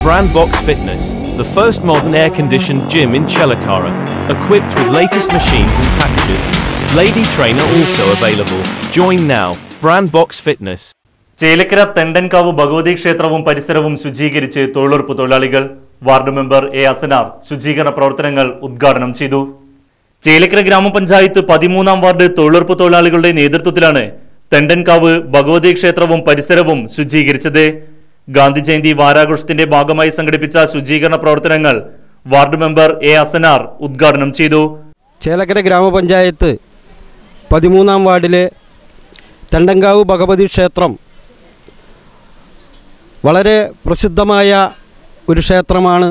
Brandbox Fitness, the first modern air-conditioned gym in Chelakara, equipped with latest machines and packages. Lady trainer also available. Join now. Brandbox Fitness. Chelakkara തെണ്ടൻകാവ് Bhagavathi ക്ഷേത്രവും പരിസരവും ശുചീകരിച്ച് തൊഴിലുറപ്പ് തൊഴിലാളികൾ ward member A Asanar ശുചീകരണ പ്രവർത്തനങ്ങൾ ഉദ്ഘാടനം ചെയ്തു ചേലക്കര ഗ്രാമപഞ്ചായത്ത് പതിമൂന്നാം വാർഡ് തൊഴിലുറപ്പ് തൊഴിലാളികളുടെ നേതൃത്വത്തിലാണ് തെണ്ടൻകാവ് ഭഗവതി ക്ഷേത്രവും പരിസരവും ശുചീകരിച്ചത് ഗാന്ധി ജയന്തി വാരാഘോഷത്തിന്റെ ഭാഗമായി സംഘടിപ്പിച്ച ശുചീകരണ പ്രവർത്തനങ്ങൾ വാർഡ് മെമ്പർ എ അസനാർ ഉദ്ഘാടനം ചെയ്തു ചേലക്കര ഗ്രാമപഞ്ചായത്ത് പതിമൂന്നാം വാർഡിലെ തണ്ടങ്കാവ് ഭഗവതി ക്ഷേത്രം വളരെ പ്രസിദ്ധമായ ഒരു ക്ഷേത്രമാണ്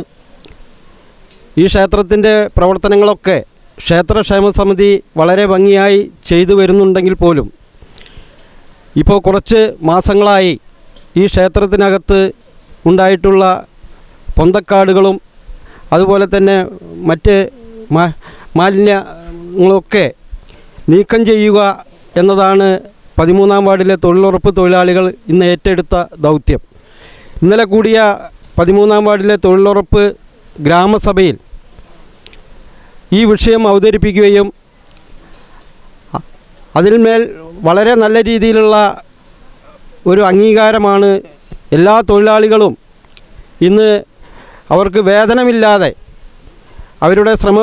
ഈ ക്ഷേത്രത്തിൻ്റെ പ്രവർത്തനങ്ങളൊക്കെ ക്ഷേത്രക്ഷേമ സമിതി വളരെ ഭംഗിയായി ചെയ്തു വരുന്നുണ്ടെങ്കിൽ പോലും ഇപ്പോൾ കുറച്ച് മാസങ്ങളായി ഈ ക്ഷേത്രത്തിനകത്ത് ഉണ്ടായിട്ടുള്ള പൊന്തക്കാടുകളും അതുപോലെ തന്നെ മറ്റ് മാ- മാലിന്യങ്ങളൊക്കെ നീക്കം ചെയ്യുക എന്നതാണ് പതിമൂന്നാം വാർഡിലെ തൊഴിലുറപ്പ് തൊഴിലാളികൾ ഇന്ന് ഏറ്റെടുത്ത ദൗത്യം ഇന്നലെ കൂടിയ പതിമൂന്നാം വാർഡിലെ തൊഴിലുറപ്പ് ഗ്രാമസഭയിൽ ഈ വിഷയം അവതരിപ്പിക്കുകയും അ- അതിന്മേൽ വളരെ നല്ല രീതിയിലുള്ള ഒരു അംഗീകാരമാണ് എല്ലാ തൊഴിലാളികളും ഇന്ന് അവർക്ക് വേതനമില്ലാതെ അവരുടെ ശ്രമ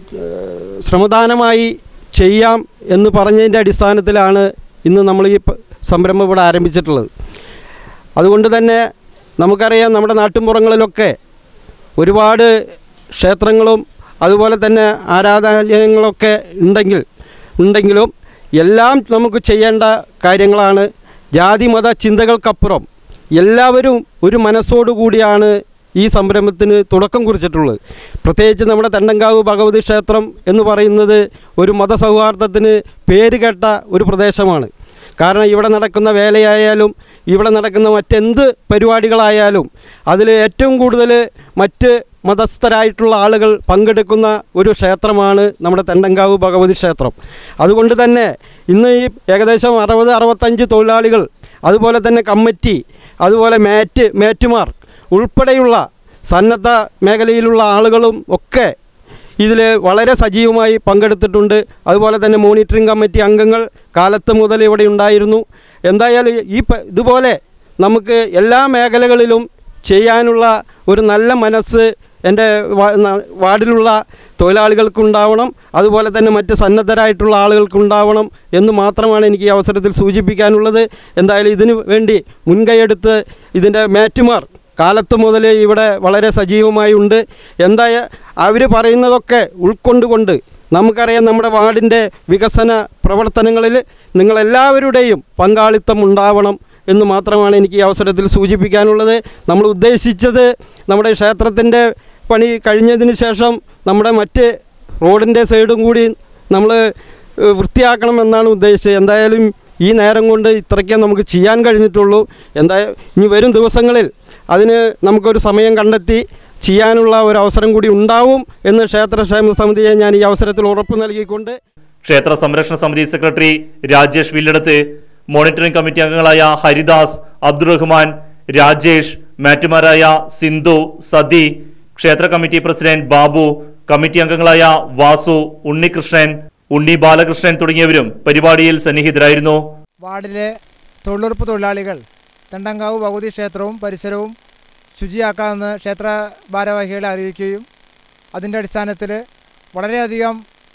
ഏഹ് ശ്രമദാനമായി ചെയ്യാം എന്ന് പറഞ്ഞതിൻ്റെ അടിസ്ഥാനത്തിലാണ് ഇന്ന് നമ്മൾ ഈ പ- സംരംഭം ഇവിടെ ആരംഭിച്ചിട്ടുള്ളത് അതുകൊണ്ട് തന്നെ നമുക്കറിയാം നമ്മുടെ നാട്ടിൻപുറങ്ങളിലൊക്കെ ഒരുപാട് ക്ഷേത്രങ്ങളും അതുപോലെ തന്നെ ആരാധനാലയങ്ങളൊക്കെ ഉണ്ടെങ്കിൽ ഉണ്ടെങ്കിലും എല്ലാം നമുക്ക് ചെയ്യേണ്ട കാര്യങ്ങളാണ് ജാതി മത ചിന്തകൾക്കപ്പുറം എല്ലാവരും ഒരു മനസ്സോടുകൂടിയാണ് ഈ സംരംഭത്തിന് തുടക്കം കുറിച്ചിട്ടുള്ളത് പ്രത്യേകിച്ച് നമ്മുടെ തണ്ടങ്കാവ് ഭഗവതി ക്ഷേത്രം എന്ന് പറയുന്നത് ഒരു മതസൗഹാർദ്ദത്തിന് പേരുകേട്ട ഒരു പ്രദേശമാണ് കാരണം ഇവിടെ നടക്കുന്ന വേലയായാലും ഇവിടെ നടക്കുന്ന മറ്റെന്ത് പരിപാടികളായാലും അതിൽ ഏറ്റവും കൂടുതൽ മറ്റ് മതസ്ഥരായിട്ടുള്ള ആളുകൾ പങ്കെടുക്കുന്ന ഒരു ക്ഷേത്രമാണ് നമ്മുടെ തെണ്ടങ്കാവ് ഭഗവതി ക്ഷേത്രം അതുകൊണ്ട് തന്നെ ഇന്ന് ഈ ഏകദേശം അറുപത് അറുപത്തഞ്ച് തൊഴിലാളികൾ അതുപോലെ തന്നെ കമ്മിറ്റി അതുപോലെ മേറ്റ് മേറ്റുമാർ ഉൾപ്പെടെയുള്ള സന്നദ്ധ മേഖലയിലുള്ള ആളുകളും ഒക്കെ ഇതിൽ വളരെ സജീവമായി പങ്കെടുത്തിട്ടുണ്ട് അതുപോലെ തന്നെ മോണിറ്ററിംഗ് കമ്മിറ്റി അംഗങ്ങൾ കാലത്ത് മുതൽ ഇവിടെ ഉണ്ടായിരുന്നു എന്തായാലും ഈ പ- ഇതുപോലെ നമുക്ക് എല്ലാ മേഖലകളിലും ചെയ്യാനുള്ള ഒരു നല്ല മനസ്സ് എൻ്റെ വാ- ന- വാർഡിലുള്ള തൊഴിലാളികൾക്കുണ്ടാവണം അതുപോലെ തന്നെ മറ്റ് സന്നദ്ധരായിട്ടുള്ള ആളുകൾക്കുണ്ടാവണം എന്ന് മാത്രമാണ് എനിക്ക് ഈ അവസരത്തിൽ സൂചിപ്പിക്കാനുള്ളത് എന്തായാലും ഇതിനു വേണ്ടി മുൻകൈയെടുത്ത് ഇതിൻ്റെ മാറ്റുമാർ കാലത്ത് മുതൽ ഇവിടെ വളരെ സജീവമായി ഉണ്ട് എന്തായ അവർ പറയുന്നതൊക്കെ ഉൾക്കൊണ്ടുകൊണ്ട് നമുക്കറിയാം നമ്മുടെ വാർഡിൻ്റെ വികസന പ്രവർത്തനങ്ങളിൽ നിങ്ങളെല്ലാവരുടെയും പങ്കാളിത്തം ഉണ്ടാവണം എന്ന് മാത്രമാണ് എനിക്ക് ഈ അവസരത്തിൽ സൂചിപ്പിക്കാനുള്ളത് നമ്മൾ ഉദ്ദേശിച്ചത് നമ്മുടെ ക്ഷേത്രത്തിൻ്റെ പണി കഴിഞ്ഞതിന് ശേഷം നമ്മുടെ മറ്റ് റോഡിൻ്റെ സൈഡും കൂടി നമ്മൾ ഏഹ്, വൃത്തിയാക്കണമെന്നാണ് ഉദ്ദേശിച്ചത് എന്തായാലും ഈ നേരം കൊണ്ട് ഇത്രയ്ക്കേ നമുക്ക് ചെയ്യാൻ കഴിഞ്ഞിട്ടുള്ളൂ എന്താ ഇനി വരും ദിവസങ്ങളിൽ അതിന് നമുക്കൊരു സമയം കണ്ടെത്തി ചെയ്യാനുള്ള ഒരു അവസരം കൂടി ഉണ്ടാവും എന്ന് ക്ഷേത്രക്ഷേമ സമിതിയെ ഞാൻ ഈ അവസരത്തിൽ ഉറപ്പ് നൽകിക്കൊണ്ട് ക്ഷേത്ര സംരക്ഷണ സമിതി secretary Rajesh Villadath monitoring committee അംഗങ്ങളായ ഹരിദാസ് അബ്ദുറഹ്മാൻ രാജേഷ് മാറ്റുമാരായ സിന്ധു സതി ക്ഷേത്ര കമ്മിറ്റി പ്രസിഡന്റ് ബാബു കമ്മിറ്റി അംഗങ്ങളായ വാസു ഉണ്ണികൃഷ്ണൻ ഉണ്ണി ബാലകൃഷ്ണൻ തുടങ്ങിയവരും പരിപാടിയിൽ സന്നിഹിതരായിരുന്നു വാർഡിലെ തൊഴിലുറപ്പ് തൊഴിലാളികൾ തണ്ടങ്കാവ് ഭഗവതി ക്ഷേത്രവും പരിസരവും ശുചിയാക്കാമെന്ന് ക്ഷേത്ര ഭാരവാഹികളെ അറിയിക്കുകയും അതിൻ്റെ അടിസ്ഥാനത്തിൽ വളരെയധികം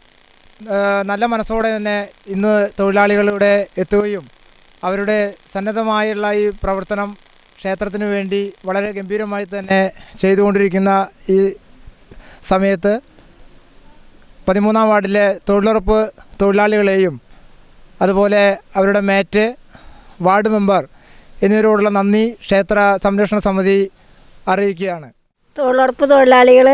ആ, നല്ല മനസ്സോടെ തന്നെ ഇന്ന് തൊഴിലാളികളിവിടെ എത്തുകയും അവരുടെ സന്നദ്ധമായുള്ള ഈ പ്രവർത്തനം ക്ഷേത്രത്തിന് വേണ്ടി വളരെ ഗംഭീരമായി തന്നെ ചെയ്തുകൊണ്ടിരിക്കുന്ന ഈ സമയത്ത് പതിമൂന്നാം വാർഡിലെ തൊഴിലുറപ്പ് തൊഴിലാളികളെയും അതുപോലെ അവരുടെ മേറ്റ് വാർഡ് മെമ്പർ എന്നിവരോടുള്ള നന്ദി ക്ഷേത്ര സംരക്ഷണ സമിതി അറിയിക്കുകയാണ് തൊഴിലുറപ്പ് തൊഴിലാളികൾ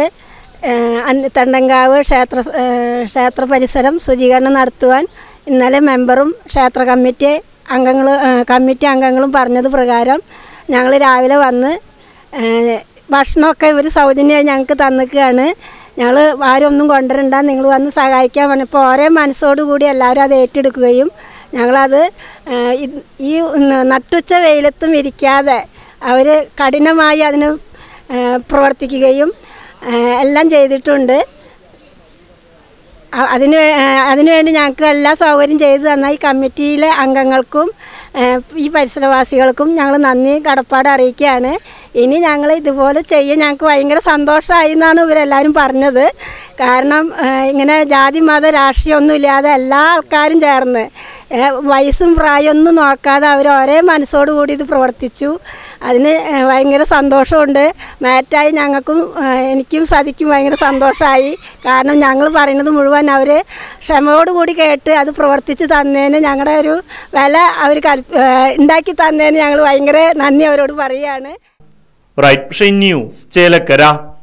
തണ്ടങ്കാവ് ക്ഷേത്ര ഏഹ്, ക്ഷേത്ര പരിസരം ശുചീകരണം നടത്തുവാൻ ഇന്നലെ മെമ്പറും ക്ഷേത്ര കമ്മിറ്റി അംഗങ്ങൾ കമ്മിറ്റി അംഗങ്ങളും പറഞ്ഞത് പ്രകാരം ഞങ്ങൾ രാവിലെ വന്ന് ഏഹ്, ഭക്ഷണമൊക്കെ ഇവർ സൗജന്യമായി ഞങ്ങൾക്ക് തന്നിക്കുകയാണ് ഞങ്ങൾ ആരും ഒന്നും കൊണ്ടുവരണ്ട നിങ്ങൾ വന്ന് സഹായിക്കാൻ പറഞ്ഞപ്പോൾ ഒരേ മനസ്സോടുകൂടി എല്ലാവരും അത് ഏറ്റെടുക്കുകയും ഞങ്ങളത് ഏഹ്, ഇത് ഈ ന- നട്ടുച്ച വെയിലത്തും ഇരിക്കാതെ അവർ കഠിനമായി അതിന് ഏഹ് പ്രവർത്തിക്കുകയും ഏഹ് എല്ലാം ചെയ്തിട്ടുണ്ട് അ- അതിന് വേ- ഏഹ് അതിനുവേണ്ടി ഞങ്ങൾക്ക് എല്ലാ സൗകര്യം ചെയ്തു തന്ന ഈ കമ്മിറ്റിയിലെ അംഗങ്ങൾക്കും ഏഹ് ഈ പരിസരവാസികൾക്കും ഞങ്ങൾ നന്ദി കടപ്പാട് അറിയിക്കുകയാണ് ഇനി ഞങ്ങൾ ഇതുപോലെ ചെയ്യാൻ ഞങ്ങൾക്ക് ഭയങ്കര സന്തോഷമായി എന്നാണ് ഇവരെല്ലാവരും പറഞ്ഞത് കാരണം ഏഹ് ഇങ്ങനെ ജാതി മത രാഷ്ട്രീയമൊന്നും ഇല്ലാതെ എല്ലാ ആൾക്കാരും ചേർന്ന് ഏഹ് വയസ്സും പ്രായമൊന്നും നോക്കാതെ അവർ ഒരേ മനസ്സോടു കൂടി ഇത് പ്രവർത്തിച്ചു അതിന് ഏഹ് ഭയങ്കര സന്തോഷമുണ്ട് മാറ്റായി ഞങ്ങൾക്കും ഏഹ് എനിക്കും സതിക്കും ഭയങ്കര സന്തോഷമായി കാരണം ഞങ്ങൾ പറയുന്നത് മുഴുവൻ അവർ ക്ഷമയോടുകൂടി കേട്ട് അത് പ്രവർത്തിച്ച് തന്നതിന് ഞങ്ങളുടെ ഒരു വില അവർ കൽ ഏഹ് ഉണ്ടാക്കി തന്നതിന് ഞങ്ങൾ ഭയങ്കര നന്ദി അവരോട് പറയുകയാണ് റൈറ്റ് ന്യൂസ് ചേലക്കര